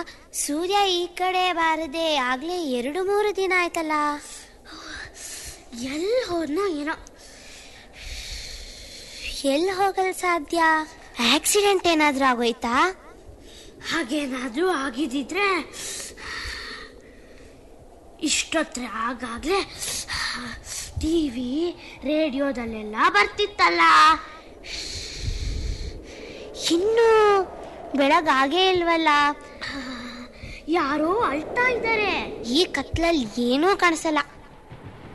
ಸೂರ್ಯ ಈ ಕಡೆ ಬಾರದೆ ಆಗ್ಲೇ ಎರಡು ಮೂರು ದಿನ ಆಯ್ತಲ್ಲ ಎಲ್ಲಿ ಹೋದ್ನೋ ಏನೋ ಎಲ್ಲಿ ಹೋಗಲ್ ಸಾಧ್ಯ ಆಕ್ಸಿಡೆಂಟ್ ಏನಾದ್ರೂ ಆಗೋಯ್ತಾ ಹಾಗೇನಾದ್ರೂ ಆಗಿದ್ದಿದ್ರೆ ಇಷ್ಟೊತ್ತರ ಆಗಾಗ್ಲೇ ಟಿವಿ ರೇಡಿಯೋದಲ್ಲೆಲ್ಲ ಬರ್ತಿತ್ತಲ್ಲ ಇನ್ನು ಬೆಳಗಾಗೇ ಇಲ್ವಲ್ಲ ಯಾರೋ ಅಳ್ತಾ ಇದ್ದಾರೆ ಈ ಕತ್ಲಲ್ಲಿ ಏನೂ ಕಾಣಿಸಲ್ಲ